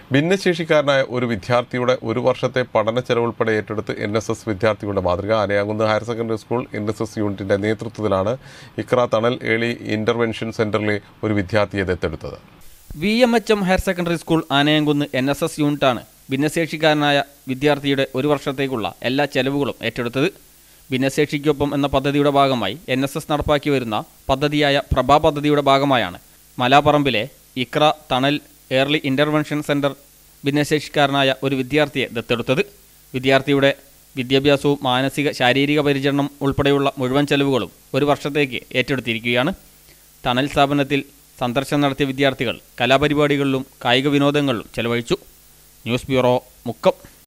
ഭിന്നശേഷിക്കാരനായ ഒരു വിദ്യാർത്ഥിയുടെ ഒരു വർഷത്തെ പഠന ചെലവുൾപ്പെടെ ഏറ്റെടുത്ത് എൻ എസ് എസ് വിദ്യാർത്ഥിയുടെ മാതൃക Anayakunnu higher secondary school N S S യൂണിറ്റിന്റെ നേതൃത്വത്തിലാണ് ഇക്ര തണൽ ഏളി ഇന്റർവെൻഷൻ സെന്ററിലെ ഒരു വിദ്യാർത്ഥിയെ ദത്തെടുത്തത് V M H M higher secondary school Anayamkunnu N S S യൂണിറ്റാണ് ഭിന്നശേഷിക്കാരനായ വിദ്യാർത്ഥിയുടെ ഒരു വർഷത്തേക്കുള്ള എല്ലാ ചെലവുകളും ഏറ്റെടുത്തത് ഭിന്നശേഷിക്കൊപ്പം എന്ന പദ്ധതിയുടെ ഭാഗമായി എൻ എസ് എസ് നടപ്പാക്കി വരുന്ന പദ്ധതിയായ പ്രഭാ പദ്ധതിയുടെ ഭാഗമായാണ് മലാപ്പറമ്പിലെ ഇക്ര തണൽ ഏർലി ഇൻ്റർവെൻഷൻ സെൻറ്റർ ഭിന്നശേഷിക്കാരനായ ഒരു വിദ്യാർത്ഥിയെ ദത്തെടുത്തത് വിദ്യാർത്ഥിയുടെ വിദ്യാഭ്യാസവും മാനസിക ശാരീരിക പരിചരണം ഉൾപ്പെടെയുള്ള മുഴുവൻ ചെലവുകളും ഒരു വർഷത്തേക്ക് ഏറ്റെടുത്തിരിക്കുകയാണ് തണൽ സ്ഥാപനത്തിൽ സന്ദർശനം നടത്തിയ വിദ്യാർത്ഥികൾ കലാപരിപാടികളിലും കായിക വിനോദങ്ങളിലും ചെലവഴിച്ചു ന്യൂസ് ബ്യൂറോ മുക്കം